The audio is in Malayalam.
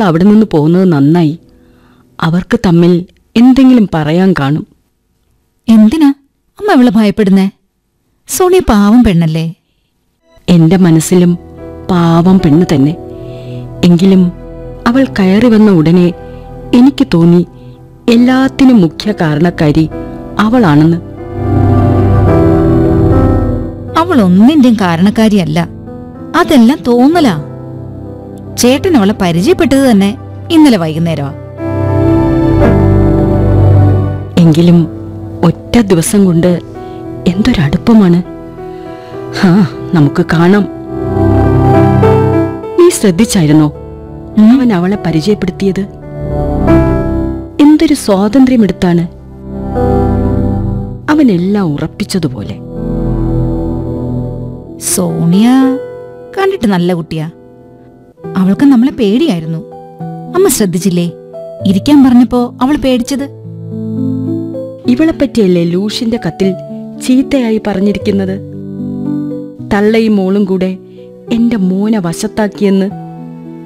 അവിടെ നിന്ന് പോകുന്നത് നന്നായി അവർക്ക് തമ്മിൽ എന്തെങ്കിലും പറയാൻ കാണും എന്തിനാ അമ്മ അവളെ ഭയപ്പെടുന്നേ സോണിയ പാവം പെണ്ണല്ലേ എന്റെ മനസ്സിലും പാവം പെണ്ണ് തന്നെ എങ്കിലും അവൾ കയറി വന്ന ഉടനെ എനിക്ക് തോന്നി എല്ലാത്തിനും മുഖ്യ കാരണക്കാരി അവളാണെന്ന് അവൾ ഒന്നിന്റെയും കാരണക്കാരിയല്ല അതെല്ലാം തോന്നലാ ചേട്ടൻ അവളെ പരിചയപ്പെട്ടത് തന്നെ ഇന്നലെ വൈകുന്നേരമാ എങ്കിലും ഒറ്റ ദിവസം കൊണ്ട് എന്തൊരടുപ്പമാണ് ഹാ നമുക്ക് കാണാം നീ ശ്രദ്ധിച്ചായിരുന്നോ അവൻ അവളെ പരിചയപ്പെടുത്തിയത് എന്തൊരു സ്വാതന്ത്ര്യമെടുത്താണ് അവനെല്ലാം ഉറപ്പിച്ചതുപോലെ സോണിയ കണ്ടിട്ട് നല്ല കുട്ടിയാ അവൾക്ക് നമ്മളെ പേടിയായിരുന്നു അമ്മ ശ്രദ്ധിച്ചില്ലേ ഇരിക്കാൻ പറഞ്ഞപ്പോ അവൾ പേടിച്ചത് ഇവളെപ്പറ്റിയല്ലേ ലൂഷിന്റെ കത്തിൽ ചീത്തയായി പറഞ്ഞിരിക്കുന്നത് തള്ളയും മോളും കൂടെ എന്റെ മോനെ വശത്താക്കിയെന്ന്